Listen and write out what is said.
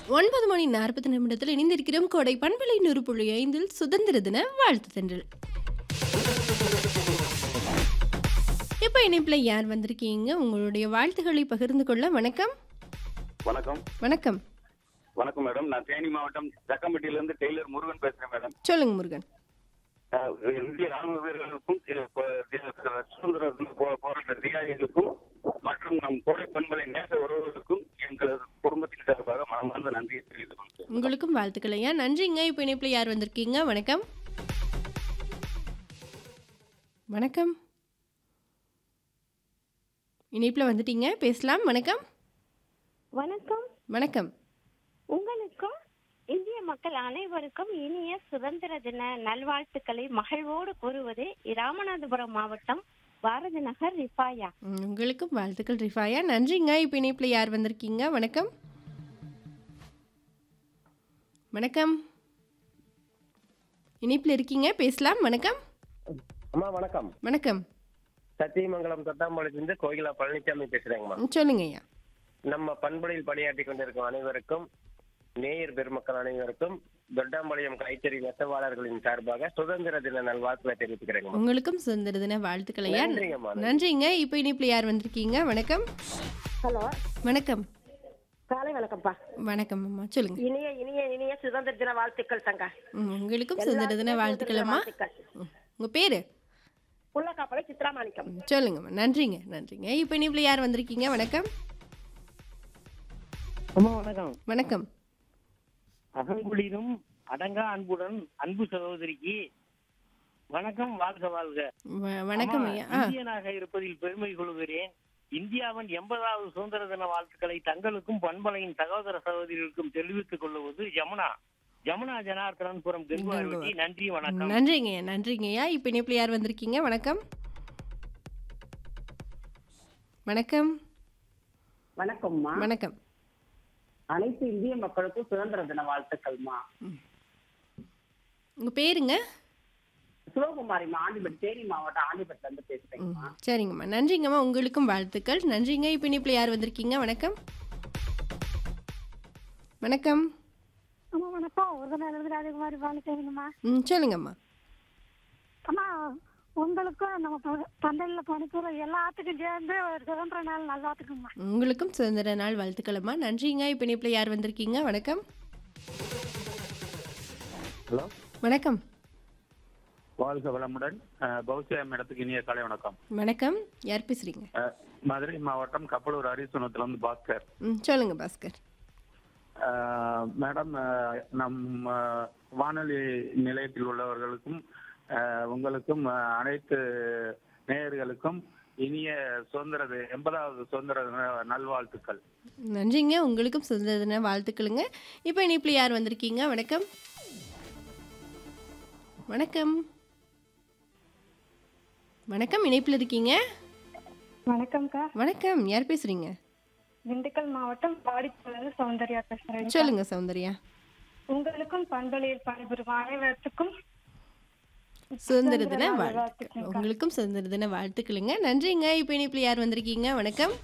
ஒன்பது மணி நாற்பது நிமிடத்தில் இணைந்திருக்கிறோம் கோடை பண்பலை நூறு புள்ளி ஐந்தில் சுதந்திர தின வாழ்த்து தென்றல் இப்போ இணைப்பில் யார் வந்திருக்கீங்க உங்களுடைய வாழ்த்துக்களை பகிர்ந்து கொள்ள வணக்கம் வணக்கம் வணக்கம் வணக்கம் மேடம் நான் தேனி மாவட்டம் தக்கம்பட்டியிலிருந்து டெய்லர் முருகன் பேசுறேன் மேடம் சொல்லுங்க முருகன் அஹ், இந்திய ராணுவ வீரர்களுக்கும் தி- ப- தி- சுதந்திர தின போ- போராட்ட தியாகிகளுக்கும் மற்றும் நம் கோடை பண்பலை நேச உறவுகளுக்கும் எங்களது குடும்பத்தின் சார்பாக மனமார்ந்த நன்றியை தெரிவித்துக் கொள்கிறேன் உங்களுக்கும் வாழ்த்துக்கள் ஐயா நன்றிங்க இப்போ இணைப்பில் யார் வந்திருக்கீங்க வணக்கம் வணக்கம் இணைப்பில் வந்துட்டீங்க பேசலாம் வணக்கம் வணக்கம் வணக்கம் உங்களுக்கும் இந்திய மக்கள் அனைவருக்கும் இனிய சுதந்திர தின நல்வாழ்த்துக்களை மகிழ்வோடு கூறுவது ராமநாதபுரம் மாவட்டம் பாரதி நகர் ரிஃபாயா ம், உங்களுக்கும் வாழ்த்துக்கள் ரிஃபாயா நன்றிங்க இப்போ இணைப்பில் யார் வந்திருக்கீங்க வணக்கம் வணக்கம் இணைப்பில் இருக்கீங்க பேசலாம் வணக்கம் அம்மா வணக்கம் வணக்கம் சத்தியமங்கலம் தொட்டாம்பாளையத்திலிருந்து கோகிலா பழனிசாமி பேசுறேங்கம்மா ம், சொல்லுங்க ஐயா நம்ம பண்புகளில் பணியாற்றி கொண்டிருக்கும் அனைவருக்கும் நேயர் பெருமக்கள் அனைவருக்கும் தொட்டாம்பாளையம் கைத்தறி நெசவாளர்களின் சார்பாக சுதந்திர தின நல்வாழ்த்துக்களை தெரிவித்துக்கிறேங்கம்மா உங்களுக்கும் சுதந்திர தின வாழ்த்துக்கள் ஐயா நன்றிங்கம்மா நன்றிங்க இப்போ இணைப்பில் யார் வந்திருக்கீங்க வணக்கம் ஹலோ வணக்கம் காலை வணக்கம்ப்பா வணக்கம் அம்மா சொல்லுங்க இனிய இனிய இனிய சுதந்திர தின வாழ்த்துக்கள் தங்க ம், உங்களுக்கும் சுதந்திர தின வாழ்த்துக்கள் அம்மா ம், உங்க பேரு உள்ளக்காப்பளை சித்ராமாணிக்கம் ம், சொல்லுங்கம்மா நன்றிங்க நன்றிங்க இப்போ இணைப்பில் யார் வந்திருக்கீங்க வணக்கம் அம்மா வணக்கம் வணக்கம் அகங்குளிரும் அடங்கா அன்புடன் அன்பு சகோதரிக்கு வணக்கம் வாழ்க வாழ்க வ- வணக்கம் அம்மா, ஐயா ஆ இந்தியனாக இருப்பதில் பெருமை கொள்கிறேன் இந்தியாவின் எண்பதாவது சுதந்திர தின வாழ்த்துக்களை தங்களுக்கும் பண்பலையின் சகோதர சகோதரிகளுக்கும் தெரிவித்துக் கொள்வது ஜமுனா ஜமுனா ஜனார்த்தனபுரம் கெங்குவார்வதி நன்றி வணக்கம் நன்றிங்க ஐயா நன்றிங்க ஐயா இப்போ இணைப்பில் யார் வந்திருக்கீங்க வணக்கம் வணக்கம் வணக்கம்மா வணக்கம் அனைத்து இந்திய மக்களுக்கும் சுதந்திர தின வாழ்த்துக்கள்மா உங்க பேருங்க சிவகுமாரிம்மா ஆண்டிபட் தேனி மாவட்டம் ஆண்டிபட்ல இருந்து ம், பேசுறேங்கம்மா சரிங்கம்மா நன்றிங்கம்மா உங்களுக்கும் வாழ்த்துக்கள் நன்றிங்க இப்போ இணைப்பில் யார் வந்திருக்கீங்க வணக்கம் வணக்கம் அம்மா வணக்கம் உறுதியிலிருந்து ராஜகுமாரி பாலசேகரம்மா ம் சொல்லுங்கம்மா அம்மா உங்களுக்கும் நம்ம பந்தலில் பணிபுற எல்லாத்துக்கும் சேர்ந்து ஒரு சுதந்திர நாள் நல்வாழ்த்துக்குமா உங்களுக்கும் சுதந்திர நாள் வாழ்த்துக்களம்மா நன்றிங்க இப்போ இணைப்பில் யார் வந்திருக்கீங்க வணக்கம் ஹலோ வணக்கம் வாழ்க வளமுடன் அஹ், பௌசியா மேடத்துக்கு இனிய காலை வணக்கம் வணக்கம் யார் பேசுறீங்க அஹ், மதுரை மாவட்டம் கப்பலூர் அரிசுனத்துல இருந்து பாஸ்கர் ம் சொல்லுங்க பாஸ்கர் அஹ், மேடம் அஹ், நம் அஹ், வானொலி நிலையத்தில் உள்ளவர்களுக்கும் அஹ், உங்களுக்கும் அஹ், அனைத்து நேயர்களுக்கும் இனிய சுதந்திர தி- எண்பதாவது சுதந்திர தின நல்வாழ்த்துக்கள் நன்றிங்க உங்களுக்கும் சுதந்திர தின வாழ்த்துக்களுங்க இப்போ இணைப்பில் யார் வந்திருக்கீங்க வணக்கம் வணக்கம் வணக்கம் இணைப்பில் இருக்கீங்க வணக்கம்க்கா வணக்கம் யார் பேசுறீங்க திண்டுக்கல் மாவட்டம் பாடிப்பள்ளி சௌந்தர்யா பேசுறேன் சொல்லுங்க சௌந்தர்யா உங்களுக்கும் பண்பலையில் பணிபுரியும் அனைவருக்கும் சுதந்திர தின நாள் வாழ்த்துக்கள் வாழ்த்துக்கள். உங்களுக்கும் சுதந்திர தின வாழ்த்துக்களுங்க நன்றிங்க இப்போ இணைப்பில் யார் வந்திருக்கீங்க வணக்கம்